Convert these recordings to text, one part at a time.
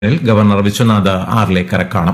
ിൽ ഗവർണർ വിശ്വനാഥ് ആർലേക്കറെ കാണും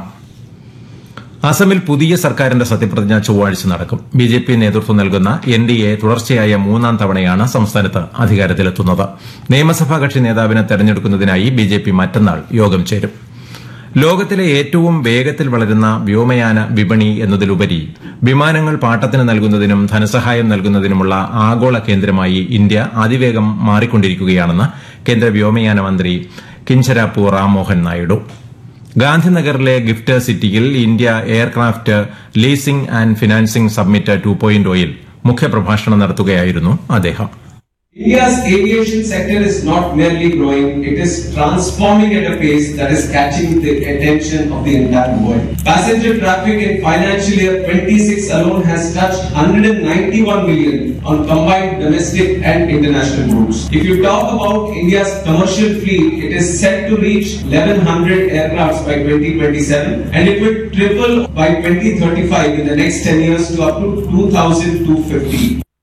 അസമിൽ പുതിയ സർക്കാരിന്റെ സത്യപ്രതിജ്ഞ ചൊവ്വാഴ്ച നടക്കും ബി ജെ പി നേതൃത്വം നൽകുന്ന എൻ ഡി എ തുടർച്ചയായ മൂന്നാം തവണയാണ് സംസ്ഥാനത്ത് അധികാരത്തിലെത്തുന്നത് നിയമസഭാ കക്ഷി നേതാവിനെ തെരഞ്ഞെടുക്കുന്നതിനായി ബി ജെ പി മറ്റന്നാൾ യോഗം ചേരും ലോകത്തിലെ ഏറ്റവും വേഗത്തിൽ വളരുന്ന വ്യോമയാന വിപണി എന്നതിലുപരി വിമാനങ്ങൾ പാട്ടത്തിന് നൽകുന്നതിനും ധനസഹായം നൽകുന്നതിനുമുള്ള ആഗോള കേന്ദ്രമായി ഇന്ത്യ അതിവേഗം മാറിക്കൊണ്ടിരിക്കുകയാണെന്ന് കേന്ദ്ര വ്യോമയാന മന്ത്രി കിഞ്ചരാപ്പു റാംമോഹൻ നായിഡു ഗാന്ധിനഗറിലെ ഗിഫ്റ്റ് സിറ്റിയിൽ India aircraft leasing and financing summit two point ഒയിൽ മുഖ്യപ്രഭാഷണം നടത്തുകയായിരുന്നു അദ്ദേഹം India's aviation sector is not merely growing, it is transforming at a pace that is catching the attention of the entire world. Passenger traffic in financial year 26 alone has touched 191 million on combined domestic and international routes. If you talk about India's commercial fleet, it is set to reach 1100 aircrafts by 2027 and it will triple by 2035 in the next 10 years to up to 2250.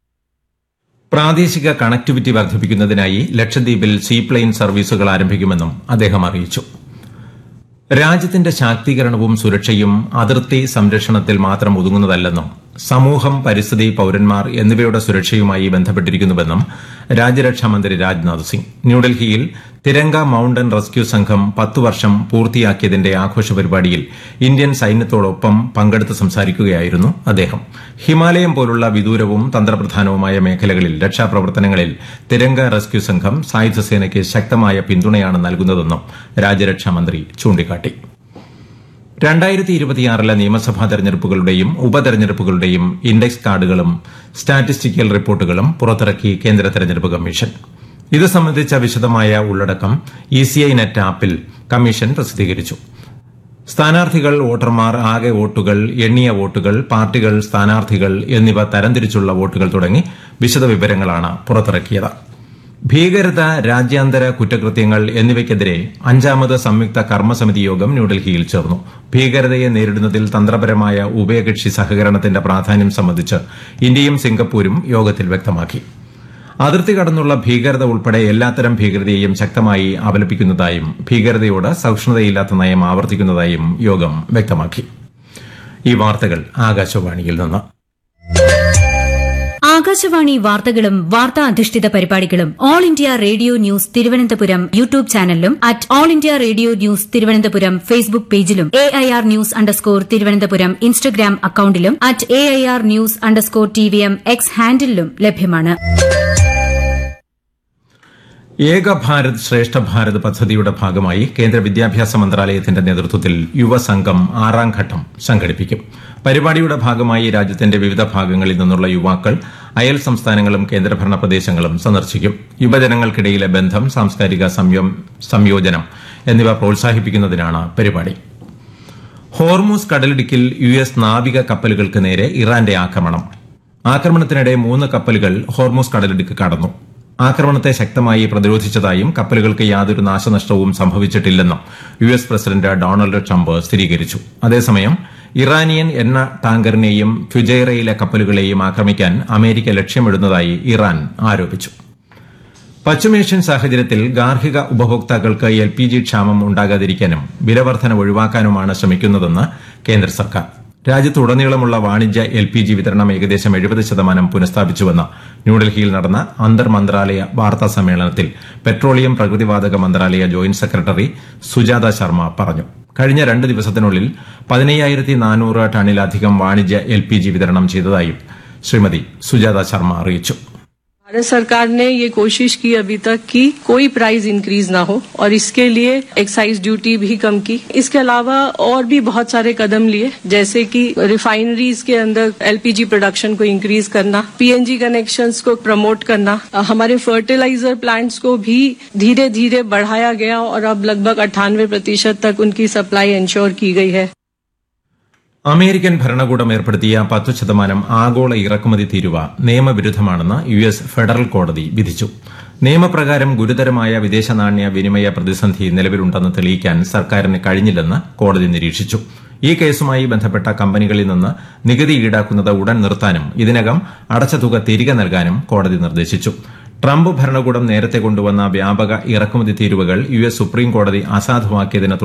പ്രാദേശിക connectivity വർദ്ധിപ്പിക്കുന്നതിനായി ലക്ഷദ്വീപിൽ seaplane സർവീസുകൾ ആരംഭിക്കുമെന്നും അദ്ദേഹം അറിയിച്ചു രാജ്യത്തിന്റെ ശാക്തീകരണവും സുരക്ഷയും അതിർത്തി സംരക്ഷണത്തിൽ മാത്രം ഒതുങ്ങുന്നതല്ലെന്നും സമൂഹം പരിസ്ഥിതി പൌരന്മാർ എന്നിവയുടെ സുരക്ഷയുമായി ബന്ധപ്പെട്ടിരിക്കുന്നുവെന്നും രാജ്യരക്ഷാമന്ത്രി രാജ്നാഥ് സിംഗ് ന്യൂഡൽഹിയിൽ തിരങ്ക മൌണ്ടൻ റെസ്ക്യൂ സംഘം പത്തു വർഷം പൂർത്തിയാക്കിയതിന്റെ ആഘോഷ പരിപാടിയിൽ ഇന്ത്യൻ സൈന്യത്തോടൊപ്പം പങ്കെടുത്ത് സംസാരിക്കുകയായിരുന്നു അദ്ദേഹം ഹിമാലയം പോലുള്ള വിദൂരവും തന്ത്രപ്രധാനവുമായ മേഖലകളിൽ രക്ഷാപ്രവർത്തനങ്ങളിൽ തിരങ്ക റെസ്ക്യൂ സംഘം സായുധസേനയ്ക്ക് ശക്തമായ പിന്തുണയാണ് നൽകുന്നതെന്നും രാജ്യരക്ഷാമന്ത്രി ചൂണ്ടിക്കാട്ടി രണ്ടായിരത്തി ഇരുപത്തിയാറിലെ നിയമസഭാ തെരഞ്ഞെടുപ്പുകളുടെയും ഉപതെരഞ്ഞെടുപ്പുകളുടെയും ഇൻഡെക്സ് കാർഡുകളും സ്റ്റാറ്റിസ്റ്റിക്കൽ റിപ്പോർട്ടുകളും പുറത്തിറക്കി കേന്ദ്ര തെരഞ്ഞെടുപ്പ് കമ്മീഷൻ ഇത് സംബന്ധിച്ച വിശദമായ ഉള്ളടക്കം ഇസിഐ നെറ്റ് ആപ്പിൽ കമ്മീഷൻ പ്രസിദ്ധീകരിച്ചു സ്ഥാനാർത്ഥികൾ വോട്ടർമാർ ആകെ വോട്ടുകൾ എണ്ണിയ വോട്ടുകൾ പാർട്ടികൾ സ്ഥാനാർത്ഥികൾ എന്നിവ തരംതിരിച്ചുള്ള വോട്ടുകൾ തുടങ്ങി വിശദവിവരങ്ങളാണ് പുറത്തിറക്കിയത് ഭീകരത രാജ്യാന്തര കുറ്റകൃത്യങ്ങൾ എന്നിവയ്ക്കെതിരെ അഞ്ചാമത് സംയുക്ത കർമ്മസമിതി യോഗം ന്യൂഡൽഹിയിൽ ചേർന്നു ഭീകരതയെ നേരിടുന്നതിൽ തന്ത്രപരമായ ഉഭയകക്ഷി സഹകരണത്തിന്റെ പ്രാധാന്യം സംബന്ധിച്ച് ഇന്ത്യയും സിംഗപ്പൂരും യോഗത്തിൽ വ്യക്തമാക്കി അതിർത്തി കടന്നുള്ള ഭീകരത ഉൾപ്പെടെ എല്ലാത്തരം ഭീകരതയെയും ശക്തമായി അപലപിക്കുന്നതായും ഭീകരതയോട് സഹിഷ്ണുതയില്ലാത്ത നയം ആവർത്തിക്കുന്നതായും യോഗം വ്യക്തമാക്കി ഈ വാർത്തകൾ ആകാശവാണിയിൽ നിന്ന് ആകാശവാണി വാർത്തകളും വാർത്താ അധിഷ്ഠിത പരിപാടികളും All India Radio News Thiruvananthapuram YouTube ചാനലിലും at All India Radio News Thiruvananthapuram Facebook പേജിലും A I R news underscore Thiruvananthapuram Instagram അക്കൌണ്ടിലും at A I R news underscore T V M X ഹാൻഡിലും ലഭ്യമാണ് ഏക ഭാരത് ശ്രേഷ്ഠ ഭാരത് പദ്ധതിയുടെ ഭാഗമായി കേന്ദ്ര വിദ്യാഭ്യാസ മന്ത്രാലയത്തിന്റെ നേതൃത്വത്തിൽ യുവസംഘം ആറാം ഘട്ടം സംഘടിപ്പിക്കും പരിപാടിയുടെ ഭാഗമായി രാജ്യത്തിന്റെ വിവിധ ഭാഗങ്ങളിൽ നിന്നുള്ള യുവാക്കൾ അയൽ സംസ്ഥാനങ്ങളും കേന്ദ്രഭരണ പ്രദേശങ്ങളും സന്ദർശിക്കും യുവജനങ്ങൾക്കിടയിലെ ബന്ധം സാംസ്കാരിക സംയോജനം എന്നിവ പ്രോത്സാഹിപ്പിക്കുന്നതിനാണ് പരിപാടി ഹോർമൂസ് കടലിടുക്കിൽ യു എസ് നാവിക കപ്പലുകൾക്ക് നേരെ ഇറാന്റെ ആക്രമണം ആക്രമണത്തിനിടെ മൂന്ന് കപ്പലുകൾ ഹോർമൂസ് കടലിടുക്ക് കടന്നു ആക്രമണത്തെ ശക്തമായി പ്രതിരോധിച്ചതായും കപ്പലുകൾക്ക് യാതൊരു നാശനഷ്ടവും സംഭവിച്ചിട്ടില്ലെന്നും U S president Donald Trump സ്ഥിരീകരിച്ചു അതേസമയം ഇറാനിയൻ എണ്ണ ടാങ്കറിനെയും ഫുജൈറയിലെ കപ്പലുകളെയും ആക്രമിക്കാൻ അമേരിക്ക ലക്ഷ്യമിടുന്നതായി ഇറാൻ ആരോപിച്ചു പശ്ചിമേഷ്യൻ സാഹചര്യത്തിൽ ഗാർഹിക ഉപഭോക്താക്കൾക്ക് എൽ പി ജി ക്ഷാമം ഉണ്ടാകാതിരിക്കാനും വിലവർധന ഒഴിവാക്കാനുമാണ് ശ്രമിക്കുന്നതെന്ന് കേന്ദ്ര സർക്കാർ രാജ്യത്തുടനീളമുള്ള വാണിജ്യ എൽ പി ജി വിതരണം ഏകദേശം എഴുപത് ശതമാനം പുനഃസ്ഥാപിച്ചുവെന്ന് ന്യൂഡൽഹിയിൽ നടന്ന അന്തർ മന്ത്രാലയ വാർത്താ സമ്മേളനത്തിൽ പെട്രോളിയം പ്രകൃതിവാതക മന്ത്രാലയ ജോയിന്റ് സെക്രട്ടറി സുജാത ശർമ്മ പറഞ്ഞു കഴിഞ്ഞ രണ്ട് ദിവസത്തിനുള്ളിൽ പതിനയ്യായിരത്തി നാനൂറ് ടണ്ണിലധികം വാണിജ്യ എൽ പി ജി വിതരണം ചെയ്തതായും ശ്രീമതി സുജാത ശർമ്മ അറിയിച്ചു भारत सरकार ने ये कोशिश की अभी तक कि कोई प्राइस इंक्रीज ना हो और इसके लिए एक्साइज ड्यूटी भी कम की इसके अलावा और भी बहुत सारे कदम लिए जैसे कि रिफाइनरीज के अंदर एलपीजी प्रोडक्शन को इंक्रीज करना पीएनजी कनेक्शंस को प्रमोट करना हमारे फर्टिलाइजर प्लांट्स को भी धीरे धीरे बढ़ाया गया और अब लगभग अट्ठानवे प्रतिशत तक उनकी सप्लाई इंश्योर की गई है അമേരിക്കൻ ഭരണകൂടം ഏർപ്പെടുത്തിയ പത്തു ശതമാനം ആഗോള ഇറക്കുമതി തീരുവ നിയമവിരുദ്ധമാണെന്ന് യു എസ് ഫെഡറൽ കോടതി വിധിച്ചു നിയമപ്രകാരം ഗുരുതരമായ വിദേശ നാണ്യ വിനിമയ പ്രതിസന്ധി നിലവിലുണ്ടെന്ന് തെളിയിക്കാൻ സർക്കാരിന് കഴിഞ്ഞില്ലെന്ന് കോടതി നിരീക്ഷിച്ചു ഈ കേസുമായി ബന്ധപ്പെട്ട കമ്പനികളിൽ നിന്ന് നികുതി ഈടാക്കുന്നത് ഉടൻ നിർത്താനും ഇതിനകം അടച്ച തുക തിരികെ നൽകാനും കോടതി നിർദ്ദേശിച്ചു ട്രംപ് ഭരണകൂടം നേരത്തെ കൊണ്ടുവന്ന വ്യാപക ഇറക്കുമതി തീരുവകൾ യു എസ് സുപ്രീം കോടതി അസാധുവാക്കിയതിനെ